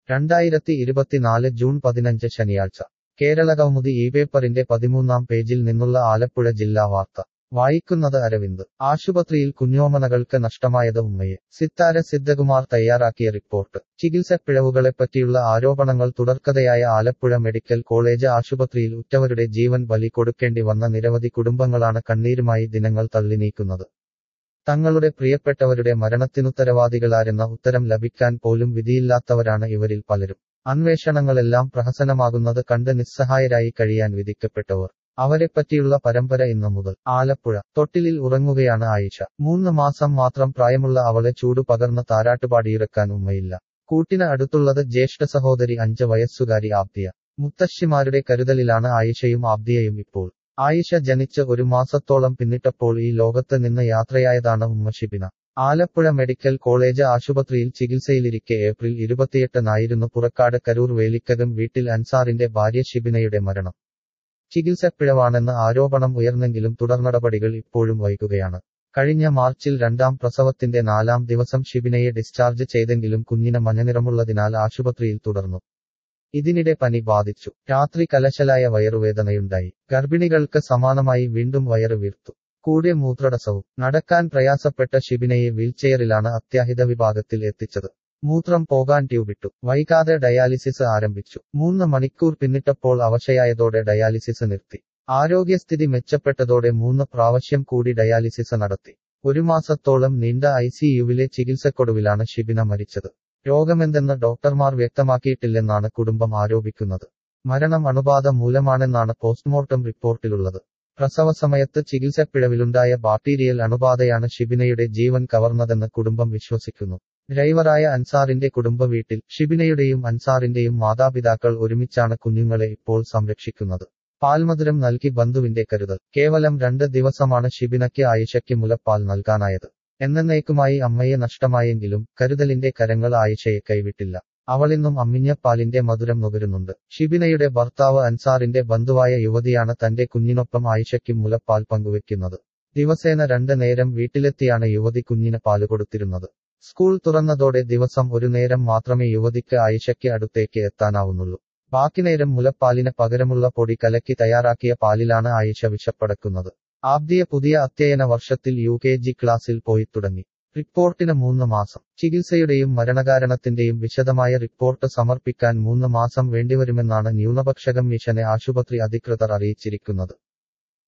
രണ്ടായിരത്തി ഇരുപത്തിനാല് ജൂൺ പതിനഞ്ച് ശനിയാഴ്ച കേരളകൗമുദി ഈ പേപ്പറിന്റെ പതിമൂന്നാം പേജിൽ നിന്നുള്ള ആലപ്പുഴ ജില്ലാ വാർത്ത വായിക്കുന്നത് അരവിന്ദ് ആശുപത്രിയിൽ കുഞ്ഞോമനകൾക്ക് നഷ്ടമായത് ഉമ്മയെ സിത്താര സിദ്ധകുമാർ തയ്യാറാക്കിയ റിപ്പോർട്ട് ചികിത്സപ്പിഴവുകളെപ്പറ്റിയുള്ള ആരോപണങ്ങൾ തുടർക്കഥയായ ആലപ്പുഴ മെഡിക്കൽ കോളേജ് ആശുപത്രിയിൽ ഉറ്റവരുടെ ജീവൻ ബലി കൊടുക്കേണ്ടി വന്ന നിരവധി കുടുംബങ്ങളാണ് കണ്ണീരുമായി ദിനങ്ങൾ തള്ളി നീക്കുന്നത് തങ്ങളുടെ പ്രിയപ്പെട്ടവരുടെ മരണത്തിനുത്തരവാദികളാരെന്ന ഉത്തരം ലഭിക്കാൻ പോലും വിധിയില്ലാത്തവരാണ് ഇവരിൽ പലരും അന്വേഷണങ്ങളെല്ലാം പ്രഹസനമാകുന്നത് കണ്ട് നിസ്സഹായരായി കഴിയാൻ വിധിക്കപ്പെട്ടവർ അവരെപ്പറ്റിയുള്ള പരമ്പര ഇന്നു മുതൽ ആലപ്പുഴ തൊട്ടിലിൽ ഉറങ്ങുകയാണ് ആയിഷ മൂന്ന് മാസം മാത്രം പ്രായമുള്ള അവളെ ചൂടു പകർന്ന് താരാട്ടുപാടിയിറക്കാൻ ഉമ്മയില്ല കൂട്ടിന് അടുത്തുള്ളത് ജ്യേഷ്ഠ സഹോദരി അഞ്ച് വയസ്സുകാരി ആബ്ദിയ മുത്തശ്ശിമാരുടെ കരുതലിലാണ് ആയിഷയും ആബ്ദിയയും ഇപ്പോൾ ആയിഷ ജനിച്ച് ഒരു മാസത്തോളം പിന്നിട്ടപ്പോൾ ഈ ലോകത്ത് നിന്ന് യാത്രയായതാണ് ഉമ്മ ഷിബിന ആലപ്പുഴ മെഡിക്കൽ കോളേജ് ആശുപത്രിയിൽ ചികിത്സയിലിരിക്കെ ഏപ്രിൽ ഇരുപത്തിയെട്ടിനായിരുന്നു പുറക്കാട് കരൂർ വേലിക്കകം വീട്ടിൽ അൻസാറിന്റെ ഭാര്യ ഷിബിനയുടെ മരണം ചികിത്സപ്പിഴവാണെന്ന് ആരോപണം ഉയർന്നെങ്കിലും തുടർനടപടികൾ ഇപ്പോഴും വൈകുകയാണ് കഴിഞ്ഞ മാർച്ചിൽ രണ്ടാം പ്രസവത്തിന്റെ നാലാം ദിവസം ഷിബിനയെ ഡിസ്ചാർജ് ചെയ്തെങ്കിലും കുഞ്ഞിന് മഞ്ഞനിറമുള്ളതിനാൽ ആശുപത്രിയിൽ തുടർന്നു ഇതിനിടെ പനി ബാധിച്ചു രാത്രി കലശലായ വയറുവേദനയുണ്ടായി ഗർഭിണികൾക്ക് സമാനമായി വീണ്ടും വയറ് വീർത്തു കൂടിയ മൂത്രടസവും നടക്കാൻ പ്രയാസപ്പെട്ട ഷിബിനയെ വീൽചെയറിലാണ് അത്യാഹിത വിഭാഗത്തിൽ എത്തിച്ചത് മൂത്രം പോകാൻ ട്യൂബിട്ടു വൈകാതെ ഡയാലിസിസ് ആരംഭിച്ചു മൂന്ന് മണിക്കൂർ പിന്നിട്ടപ്പോൾ അവശയായതോടെ ഡയാലിസിസ് നിർത്തി ആരോഗ്യസ്ഥിതി മെച്ചപ്പെട്ടതോടെ മൂന്ന് പ്രാവശ്യം കൂടി ഡയാലിസിസ് നടത്തി ഒരു മാസത്തോളം നീണ്ട ഐസിയുവിലെ ചികിത്സക്കൊടുവിലാണ് ഷിബിന മരിച്ചത് രോഗമെന്തെന്ന് ഡോക്ടർമാർ വ്യക്തമാക്കിയിട്ടില്ലെന്നാണ് കുടുംബം ആരോപിക്കുന്നത് മരണം അണുബാധ മൂലമാണെന്നാണ് പോസ്റ്റ്മോർട്ടം റിപ്പോർട്ടിലുള്ളത് പ്രസവ സമയത്ത് ചികിത്സപ്പിഴവിലുണ്ടായ ബാക്ടീരിയൽ അണുബാധയാണ് ഷിബിനയുടെ ജീവൻ കവർന്നതെന്ന് കുടുംബം വിശ്വസിക്കുന്നു ഡ്രൈവറായ അൻസാറിന്റെ കുടുംബ വീട്ടിൽ ഷിബിനയുടെയും അൻസാറിന്റെയും മാതാപിതാക്കൾ ഒരുമിച്ചാണ് കുഞ്ഞുങ്ങളെ ഇപ്പോൾ സംരക്ഷിക്കുന്നത് പാൽമധുരം നൽകി ബന്ധുവിന്റെ കരുതൽ കേവലം രണ്ട് ദിവസമാണ് ഷിബിനയ്ക്ക് ആയിഷയ്ക്ക് മുലപ്പാൽ നൽകാനായത് എന്നേക്കുമായി അമ്മയെ നഷ്ടമായെങ്കിലും കരുതലിന്റെ കരങ്ങൾ ആയിഷയെ കൈവിട്ടില്ല അവളിന്നും അമ്മിഞ്ഞപ്പാലിന്റെ മധുരം നുകരുന്നുണ്ട് ഷിബിനയുടെ ഭർത്താവ് അൻസാറിന്റെ ബന്ധുവായ യുവതിയാണ് തന്റെ കുഞ്ഞിനൊപ്പം ആയിഷയ്ക്ക് മുലപ്പാൽ പങ്കുവെക്കുന്നത് ദിവസേന രണ്ട് നേരം വീട്ടിലെത്തിയാണ് യുവതി കുഞ്ഞിന് പാല് കൊടുത്തിരുന്നത് സ്കൂൾ തുറന്നതോടെ ദിവസം ഒരു നേരം മാത്രമേ യുവതിക്ക് ആയിഷയ്ക്ക് അടുത്തേക്ക് എത്താനാവുന്നുള്ളൂ ബാക്കി നേരം മുലപ്പാലിന് പകരമുള്ള പൊടി കലക്കി തയ്യാറാക്കിയ പാലിലാണ് ആയിഷ വിശപ്പടക്കുന്നത് ആബ്ദിയ പുതിയ അധ്യയന വർഷത്തിൽ യു കെ ജി ക്ലാസ്സിൽ പോയി തുടങ്ങി റിപ്പോർട്ടിന് മൂന്ന് മാസം ചികിത്സയുടെയും മരണകാരണത്തിന്റെയും വിശദമായ റിപ്പോർട്ട് സമർപ്പിക്കാൻ മൂന്ന് മാസം വേണ്ടിവരുമെന്നാണ് ന്യൂനപക്ഷ കമ്മീഷനെ ആശുപത്രി അധികൃതർ അറിയിച്ചിരിക്കുന്നത്